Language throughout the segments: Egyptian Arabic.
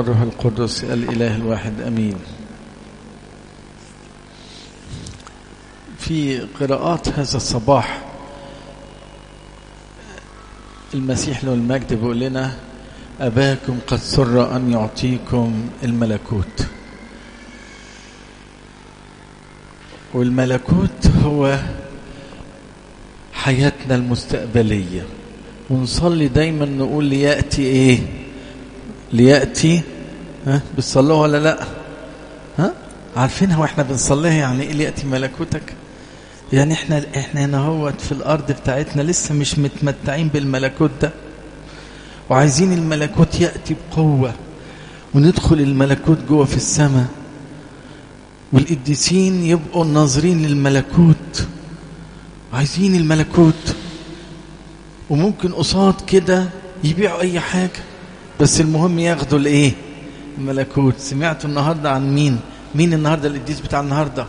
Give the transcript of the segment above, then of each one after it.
الروح القدس الإله الواحد أمين في قراءات هذا الصباح المسيح له المجد بيقول لنا أباكم قد سر أن يعطيكم الملكوت والملكوت هو حياتنا المستقبلية ونصلي دايما نقول ليأتي ايه ليأتي ها بتصلوها ولا لا ها عارفينها واحنا بنصليها يعني ايه ليأتي ملكوتك يعني احنا احنا هنا هوت في الارض بتاعتنا لسه مش متمتعين بالملكوت ده وعايزين الملكوت يأتي بقوة وندخل الملكوت جوه في السماء والقديسين يبقوا ناظرين للملكوت عايزين الملكوت وممكن قصاد كده يبيعوا اي حاجة بس المهم ياخدوا الايه الملكوت سمعتوا النهاردة عن مين مين النهاردة القديس بتاع النهاردة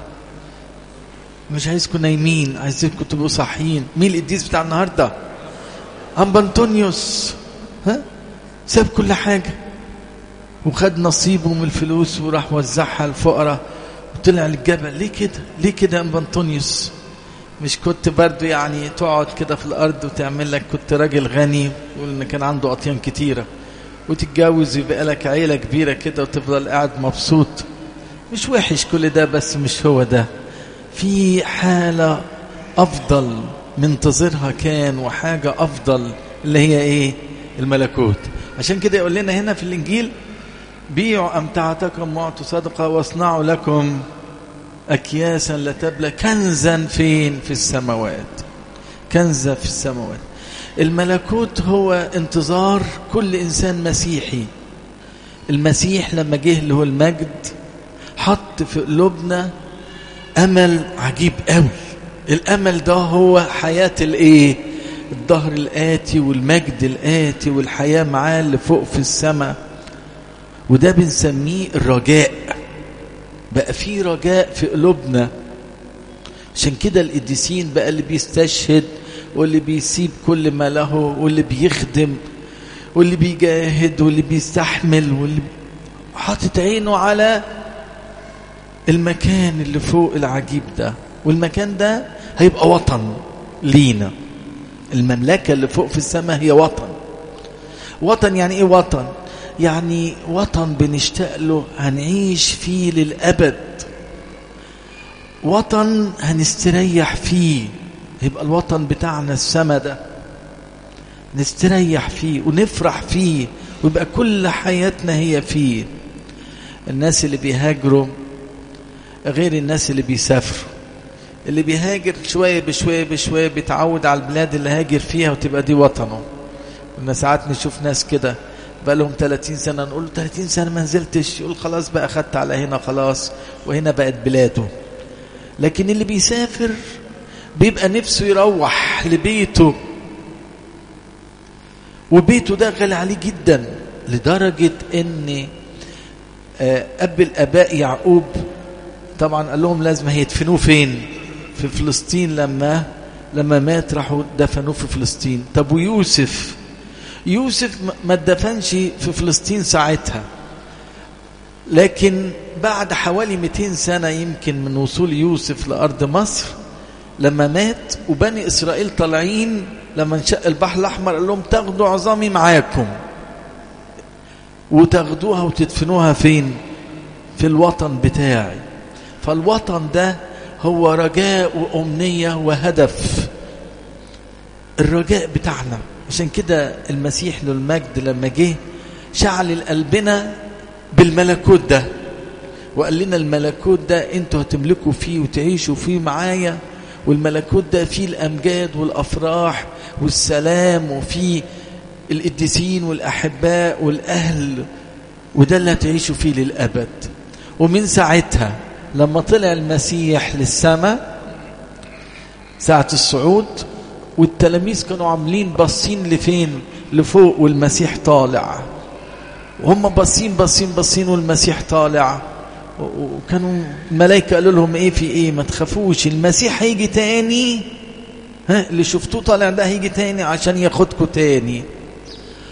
مش عايزكم نايمين عايزكم تبقوا صاحيين مين القديس بتاع النهاردة أم أنطونيوس ها ساب كل حاجة وخد نصيبه من الفلوس وراح وزعها الفقراء وطلع للجبل ليه كده ليه كده يا أم أنطونيوس مش كنت برضو يعني تقعد كده في الأرض وتعمل لك كنت راجل غني يقول إن كان عنده أطيان كتيرة وتتجوز ويبقى لك عيلة كبيرة كده وتفضل قاعد مبسوط مش وحش كل ده بس مش هو ده في حالة أفضل منتظرها كان وحاجة أفضل اللي هي إيه الملكوت عشان كده يقول لنا هنا في الإنجيل بيعوا أمتعتكم واعطوا صدقة واصنعوا لكم أكياسا لا تبلى كنزا فين في السماوات كنزا في السماوات الملكوت هو انتظار كل إنسان مسيحي المسيح لما جه له المجد حط في قلوبنا أمل عجيب قوي الأمل ده هو حياة الإيه الظهر الآتي والمجد الآتي والحياة معاه اللي فوق في السماء وده بنسميه الرجاء بقى في رجاء في قلوبنا عشان كده القديسين بقى اللي بيستشهد واللي بيسيب كل ما له واللي بيخدم واللي بيجاهد واللي بيستحمل واللي حاطط عينه على المكان اللي فوق العجيب ده والمكان ده هيبقى وطن لينا المملكة اللي فوق في السماء هي وطن وطن يعني ايه وطن يعني وطن بنشتاق له هنعيش فيه للأبد وطن هنستريح فيه يبقى الوطن بتاعنا السما ده نستريح فيه ونفرح فيه ويبقى كل حياتنا هي فيه الناس اللي بيهاجروا غير الناس اللي بيسافروا اللي بيهاجر شوية بشوية بشوية بيتعود على البلاد اللي هاجر فيها وتبقى دي وطنه كنا ساعات نشوف ناس كده بقى لهم 30 سنة نقول له 30 سنة ما نزلتش يقول خلاص بقى خدت على هنا خلاص وهنا بقت بلاده لكن اللي بيسافر بيبقى نفسه يروح لبيته وبيته ده غالي عليه جدا لدرجة ان أب الآباء يعقوب طبعا قال لهم لازم هيدفنوه فين في فلسطين لما لما مات راحوا دفنوه في فلسطين طب ويوسف يوسف ما اتدفنش في فلسطين ساعتها لكن بعد حوالي 200 سنة يمكن من وصول يوسف لأرض مصر لما مات وبني إسرائيل طالعين لما انشق البحر الأحمر قال لهم تاخدوا عظامي معاكم وتاخدوها وتدفنوها فين في الوطن بتاعي فالوطن ده هو رجاء وأمنية وهدف الرجاء بتاعنا عشان كده المسيح له المجد لما جه شعل قلبنا بالملكوت ده وقال لنا الملكوت ده انتوا هتملكوا فيه وتعيشوا فيه معايا والملكوت ده فيه الأمجاد والأفراح والسلام وفيه القديسين والأحباء والأهل وده اللي هتعيشوا فيه للأبد ومن ساعتها لما طلع المسيح للسماء ساعة الصعود والتلاميذ كانوا عاملين باصين لفين لفوق والمسيح طالع وهم باصين باصين باصين والمسيح طالع وكانوا الملائكة قالوا لهم ايه في ايه ما تخافوش المسيح هيجي تاني ها اللي شفتوه طالع ده هيجي تاني عشان ياخدكم تاني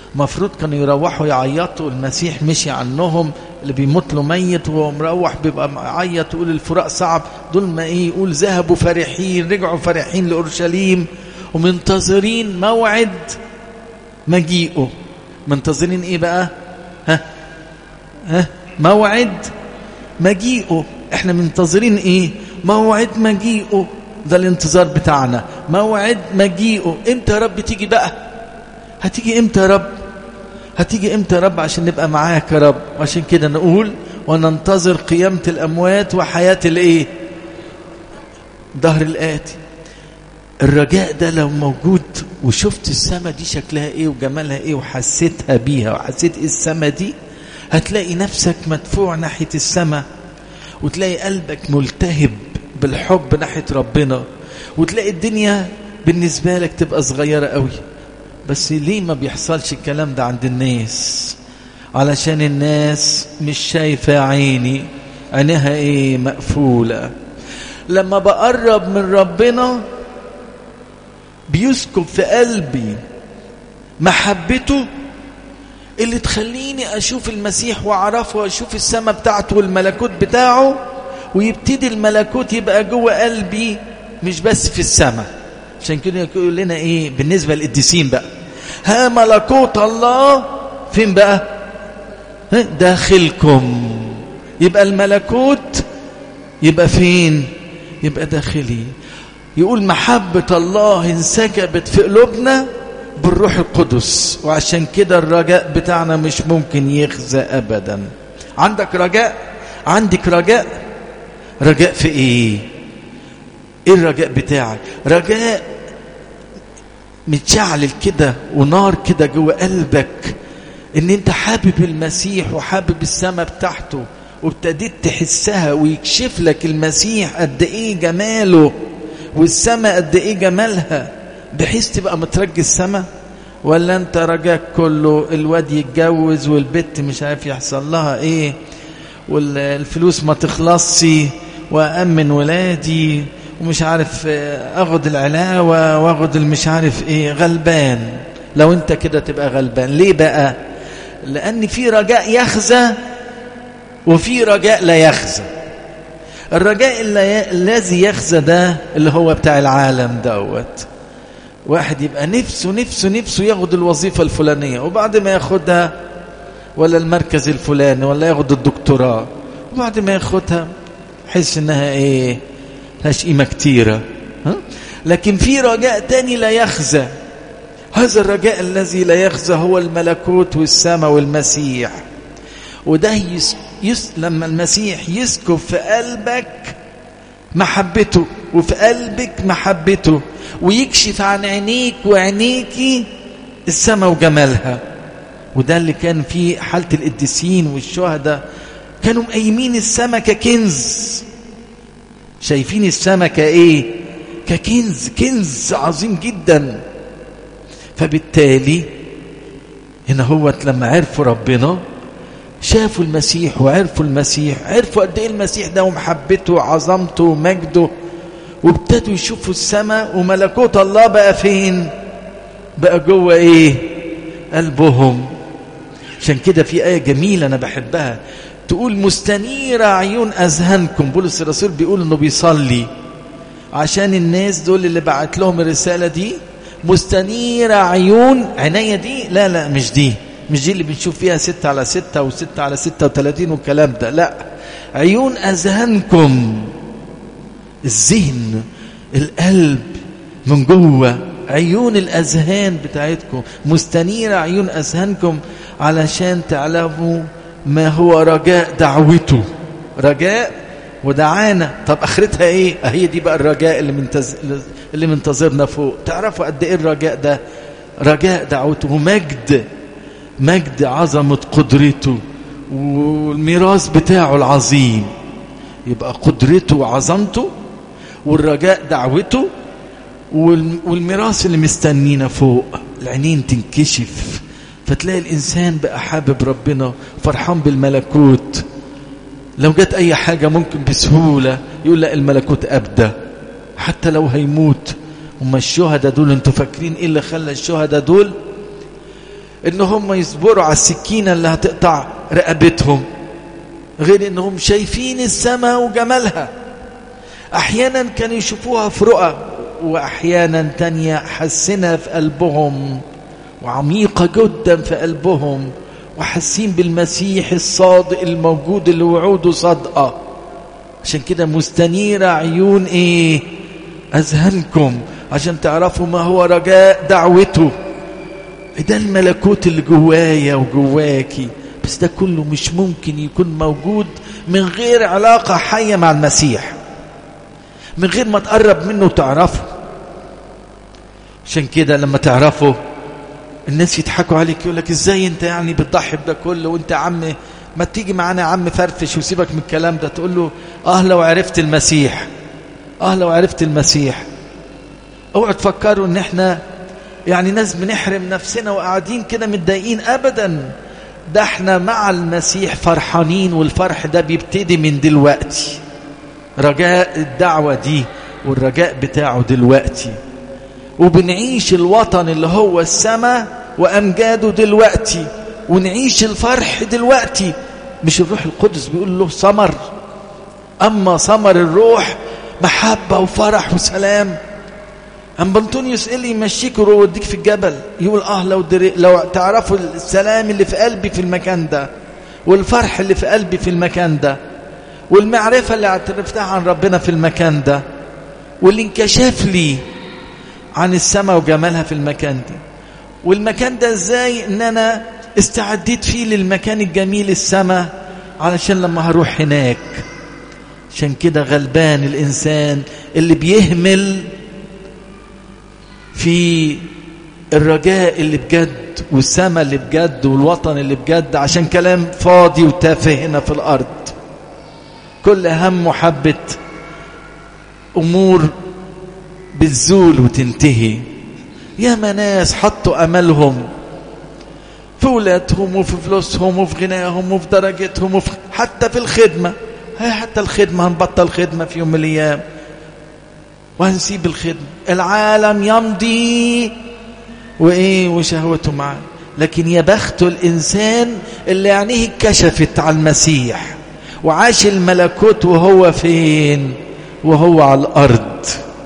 مفروض كانوا يروحوا يعيطوا المسيح مشي عنهم اللي بيموت له ميت وهو مروح بيبقى معيط يقول الفراق صعب دول ما ايه يقول ذهبوا فرحين رجعوا فرحين لاورشليم ومنتظرين موعد مجيئه منتظرين ايه بقى ها ها موعد مجيئه احنا منتظرين ايه موعد مجيئه ده الانتظار بتاعنا موعد مجيئه امتى يا رب تيجي بقى هتيجي امتى يا رب هتيجي امتى يا رب عشان نبقى معاك يا رب وعشان كده نقول وننتظر قيامة الأموات وحياة الايه ظهر الآتي الرجاء ده لو موجود وشفت السماء دي شكلها ايه وجمالها ايه وحسيتها بيها وحسيت ايه السماء دي هتلاقي نفسك مدفوع ناحية السماء وتلاقي قلبك ملتهب بالحب ناحية ربنا وتلاقي الدنيا بالنسبة لك تبقى صغيرة قوي بس ليه ما بيحصلش الكلام ده عند الناس علشان الناس مش شايفة عيني عينها ايه مقفولة لما بقرب من ربنا بيسكب في قلبي محبته اللي تخليني اشوف المسيح واعرفه واشوف السماء بتاعته والملكوت بتاعه ويبتدي الملكوت يبقى جوه قلبي مش بس في السماء عشان كده يقول لنا ايه بالنسبه للقديسين بقى ها ملكوت الله فين بقى ها داخلكم يبقى الملكوت يبقى فين يبقى داخلي يقول محبة الله انسكبت في قلوبنا بالروح القدس وعشان كده الرجاء بتاعنا مش ممكن يخزى أبدا عندك رجاء عندك رجاء رجاء في ايه ايه الرجاء بتاعك رجاء متشعلل كده ونار كده جوه قلبك ان انت حابب المسيح وحابب السماء بتاعته وابتديت تحسها ويكشف لك المسيح قد ايه جماله والسماء قد ايه جمالها بحيث تبقى مترجي السماء ولا انت رجاك كله الواد يتجوز والبت مش عارف يحصل لها ايه والفلوس ما تخلصش وامن ولادي ومش عارف اخد العلاوه واخد المش عارف ايه غلبان لو انت كده تبقى غلبان ليه بقى لان في رجاء يخزى وفي رجاء لا يخزى الرجاء الذي يخزى ده اللي هو بتاع العالم دوت واحد يبقى نفسه نفسه نفسه ياخد الوظيفة الفلانية وبعد ما ياخدها ولا المركز الفلاني ولا ياخد الدكتوراه وبعد ما ياخدها حس انها ايه لهاش قيمة كتيرة ها؟ لكن في رجاء تاني لا يخزى هذا الرجاء الذي لا يخزى هو الملكوت والسماء والمسيح وده يس... يس... لما المسيح يسكب في قلبك محبته وفي قلبك محبته ويكشف عن عينيك وعينيكي السماء وجمالها وده اللي كان في حالة القديسين والشهداء كانوا مقيمين السماء ككنز شايفين السماء كايه ككنز كنز عظيم جدا فبالتالي هنا هو لما عرفوا ربنا شافوا المسيح وعرفوا المسيح عرفوا قد ايه المسيح ده ومحبته وعظمته ومجده وابتدوا يشوفوا السماء وملكوت الله بقى فين بقى جوه ايه قلبهم عشان كده في آية جميلة أنا بحبها تقول مستنيرة عيون أذهانكم بولس الرسول بيقول إنه بيصلي عشان الناس دول اللي بعت لهم الرسالة دي مستنيرة عيون عناية دي لا لا مش دي مش دي اللي بنشوف فيها ستة على ستة وستة على ستة وثلاثين والكلام ده لا عيون أذهانكم الذهن القلب من جوه عيون الأذهان بتاعتكم مستنيرة عيون أذهانكم علشان تعلموا ما هو رجاء دعوته رجاء ودعانا طب اخرتها ايه هي دي بقى الرجاء اللي منتز... اللي منتظرنا فوق تعرفوا قد ايه الرجاء ده رجاء دعوته مجد مجد عظمة قدرته والميراث بتاعه العظيم يبقى قدرته وعظمته والرجاء دعوته والميراث اللي مستنينا فوق العينين تنكشف فتلاقي الإنسان بقى حابب ربنا فرحان بالملكوت لو جت أي حاجة ممكن بسهولة يقول لا الملكوت أبدى حتى لو هيموت هم الشهداء دول انتوا فاكرين ايه اللي خلى الشهداء دول ان هم يصبروا على السكينة اللي هتقطع رقبتهم غير انهم شايفين السماء وجمالها احيانا كانوا يشوفوها في رؤى واحيانا تانية حسنة في قلبهم وعميقة جدا في قلبهم وحاسين بالمسيح الصادق الموجود اللي وعوده صادقة عشان كده مستنيرة عيون ايه اذهانكم عشان تعرفوا ما هو رجاء دعوته ده الملكوت اللي جوايا وجواكي بس ده كله مش ممكن يكون موجود من غير علاقة حية مع المسيح من غير ما تقرب منه وتعرفه عشان كده لما تعرفه الناس يضحكوا عليك يقول لك ازاي انت يعني بتضحي بده كله وانت يا عم ما تيجي معانا يا عم فرفش وسيبك من الكلام ده تقول له اه لو عرفت المسيح اه لو عرفت المسيح اوعوا تفكروا ان احنا يعني ناس بنحرم نفسنا وقاعدين كده متضايقين ابدا ده احنا مع المسيح فرحانين والفرح ده بيبتدي من دلوقتي رجاء الدعوة دي والرجاء بتاعه دلوقتي وبنعيش الوطن اللي هو السماء وأمجاده دلوقتي ونعيش الفرح دلوقتي مش الروح القدس بيقول له ثمر أما ثمر الروح محبة وفرح وسلام أم بنطونيوس إيه اللي يمشيك ويوديك في الجبل يقول آه لو, دري لو تعرفوا السلام اللي في قلبي في المكان ده والفرح اللي في قلبي في المكان ده والمعرفة اللي اعترفتها عن ربنا في المكان ده واللي انكشف لي عن السماء وجمالها في المكان ده والمكان ده ازاي ان انا استعديت فيه للمكان الجميل السماء علشان لما هروح هناك عشان كده غلبان الانسان اللي بيهمل في الرجاء اللي بجد والسماء اللي بجد والوطن اللي بجد عشان كلام فاضي وتافه هنا في الارض كل هم محبة امور بتزول وتنتهي يا ناس حطوا املهم في ولادهم وفي فلوسهم وفي غناهم وفي درجتهم وفي حتى في الخدمة هي حتى الخدمة هنبطل خدمة في يوم من الأيام وهنسيب الخدمة العالم يمضي وإيه وشهوته معاه لكن يا بخت الإنسان اللي عينيه اتكشفت على المسيح وعاش الملكوت وهو فين وهو على الأرض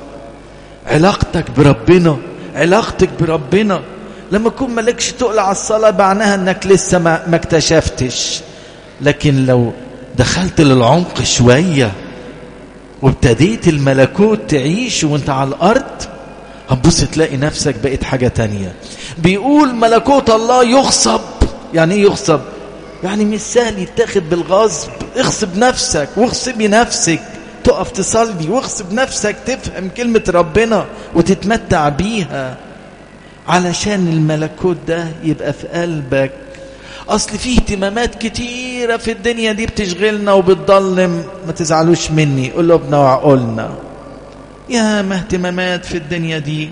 علاقتك بربنا علاقتك بربنا لما تكون مالكش تقل على الصلاة معناها انك لسه ما, ما اكتشفتش لكن لو دخلت للعمق شوية وابتديت الملكوت تعيش وانت على الارض هتبص تلاقي نفسك بقيت حاجة تانية بيقول ملكوت الله يغصب يعني ايه يغصب يعني مش سهل يتاخد بالغصب اغصب نفسك واغصبي نفسك تقف تصلي واغصب نفسك تفهم كلمة ربنا وتتمتع بيها علشان الملكوت ده يبقى في قلبك اصل فيه اهتمامات كتيرة في الدنيا دي بتشغلنا وبتضلم ما تزعلوش مني قلوبنا وعقولنا يا ما اهتمامات في الدنيا دي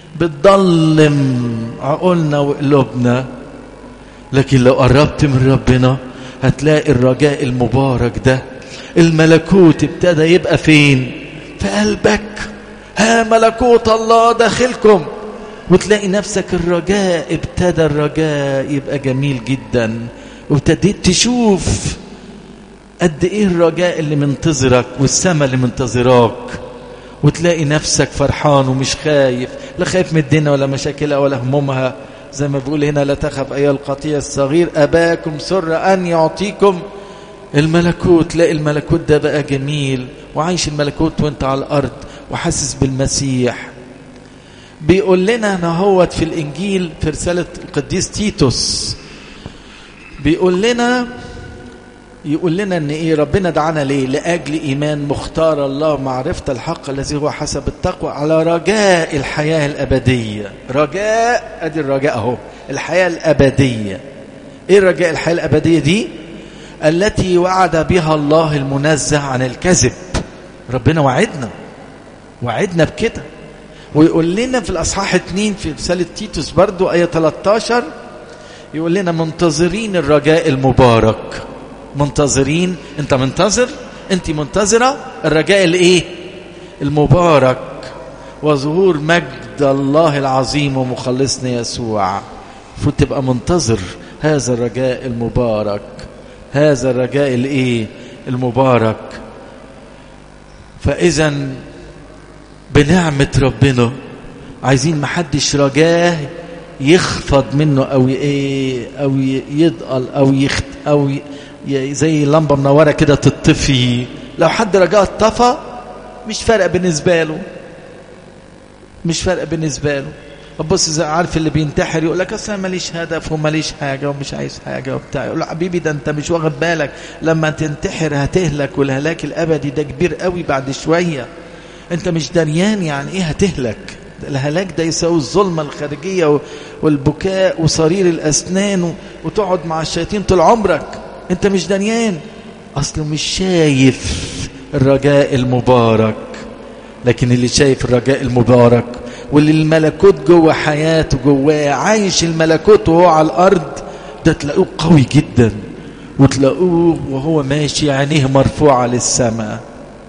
بتضلم عقولنا وقلوبنا لكن لو قربت من ربنا هتلاقي الرجاء المبارك ده الملكوت ابتدى يبقى فين في قلبك ها ملكوت الله داخلكم وتلاقي نفسك الرجاء ابتدى الرجاء يبقى جميل جدا وابتديت تشوف قد ايه الرجاء اللي منتظرك والسماء اللي منتظراك وتلاقي نفسك فرحان ومش خايف لا خايف من الدنيا ولا مشاكلها ولا همومها زي ما بيقول هنا لا تخف ايها القطيع الصغير اباكم سر ان يعطيكم الملكوت تلاقي الملكوت ده بقى جميل وعايش الملكوت وانت على الارض وحاسس بالمسيح بيقول لنا نهوت في الانجيل في رساله القديس تيتوس بيقول لنا يقول لنا ان ايه ربنا دعانا ليه لاجل ايمان مختار الله معرفه الحق الذي هو حسب التقوى على رجاء الحياه الابديه رجاء ادي الرجاء اهو الحياه الابديه ايه رجاء الحياه الابديه دي التي وعد بها الله المنزه عن الكذب ربنا وعدنا وعدنا بكده ويقول لنا في الأصحاح 2 في رسالة تيتوس برضو آية 13 يقول لنا منتظرين الرجاء المبارك منتظرين انت منتظر انت منتظرة الرجاء الايه المبارك وظهور مجد الله العظيم ومخلصنا يسوع المفروض تبقى منتظر هذا الرجاء المبارك هذا الرجاء الايه المبارك فاذا بنعمه ربنا عايزين محدش رجاه يخفض منه او ايه او يضقل او يخت او ي... زي لمبه منوره كده تطفي لو حد رجاه اتطفى مش فارقه بالنسبه له مش فارقه بالنسبه له بص زي عارف اللي بينتحر يقول لك اصل انا ماليش هدف وماليش حاجه ومش عايز حاجه وبتاع يقول له حبيبي ده انت مش واخد بالك لما تنتحر هتهلك والهلاك الابدي ده كبير قوي بعد شويه انت مش دريان يعني ايه هتهلك الهلاك ده يساوي الظلمه الخارجيه والبكاء وصرير الاسنان وتقعد مع الشياطين طول عمرك انت مش دريان اصله مش شايف الرجاء المبارك لكن اللي شايف الرجاء المبارك واللي الملكوت جوه حياته جواه عايش الملكوت وهو على الارض ده تلاقوه قوي جدا وتلاقوه وهو ماشي عينيه مرفوعه للسماء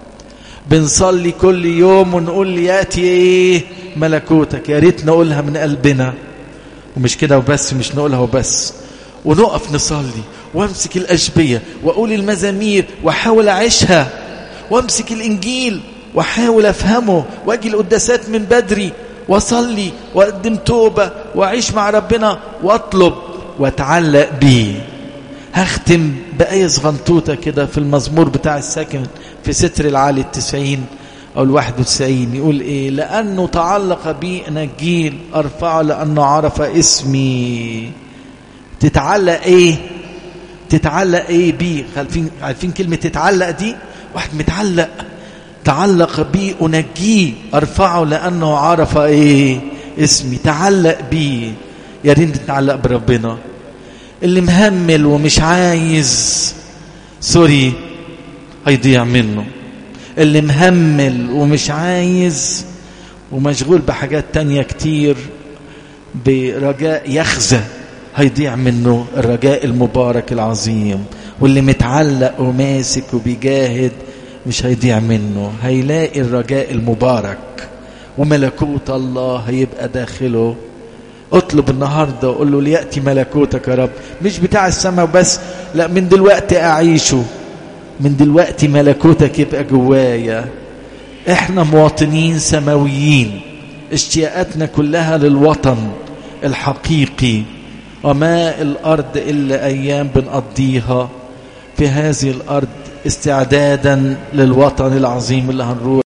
بنصلي كل يوم ونقول ياتي ايه ملكوتك يا ريت نقولها من قلبنا ومش كده وبس مش نقولها وبس ونقف نصلي وامسك الاشبيه واقول المزامير واحاول اعيشها وامسك الانجيل واحاول افهمه واجي القداسات من بدري واصلي واقدم توبه واعيش مع ربنا واطلب واتعلق بيه هختم بآية صغنطوطة كده في المزمور بتاع الساكن في ستر العالي التسعين أو الواحد وتسعين يقول إيه لأنه تعلق بي نجيل أرفعه لأنه عرف اسمي تتعلق إيه تتعلق إيه بيه عارفين عارفين كلمة تتعلق دي واحد متعلق تعلق بي أنجيه أرفعه لأنه عرف إيه اسمي تعلق بيه يا ريت نتعلق بربنا اللي مهمل ومش عايز سوري هيضيع منه اللي مهمل ومش عايز ومشغول بحاجات تانية كتير برجاء يخزى هيضيع منه الرجاء المبارك العظيم واللي متعلق وماسك وبيجاهد مش هيضيع منه هيلاقي الرجاء المبارك وملكوت الله هيبقى داخله اطلب النهاردة وقول له ليأتي ملكوتك يا رب مش بتاع السماء بس لا من دلوقتي أعيشه من دلوقتي ملكوتك يبقى جوايا احنا مواطنين سماويين اشتياقاتنا كلها للوطن الحقيقي وما الأرض إلا أيام بنقضيها في هذه الأرض استعدادا للوطن العظيم اللي هنروح